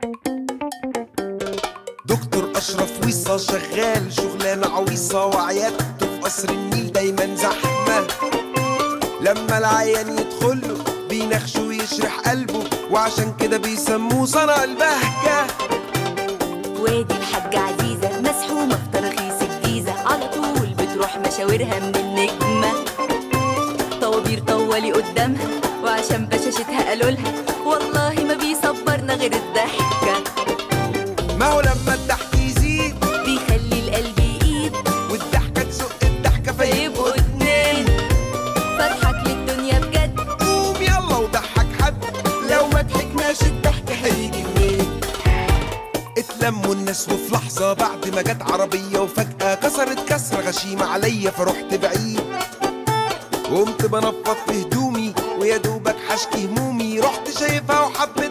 دكتور اشرف ويصه شغال شغلانه عويصه وعيادته في قصر النيل دايما زحمه لما العيان يدخله بينخشه ويشرح قلبه وعشان كده بيسموه صنع البهجه وادي الحاجة عزيزة مسحومة في تراخيص الجيزة على طول بتروح مشاورها من النجمة طوابير طوالي قدامها وعشان بشاشتها قالوا لها والله ما بيصبرنا غير الضحكة ما هو لما الضحك يزيد بيخلي القلب يقيد والضحكه تزق الضحكه فيبقوا فيبقوا اتنين فرحك للدنيا بجد قوم يلا وضحك حد لو ما ضحكناش الضحك هيجي منين اتلموا الناس وفي لحظة بعد ما جت عربية وفجأة كسرت كسرة غشيمة عليا فرحت بعيد وقمت بنفض في هدومي ويا دوبك حشكي همومي رحت شايفها وحبيت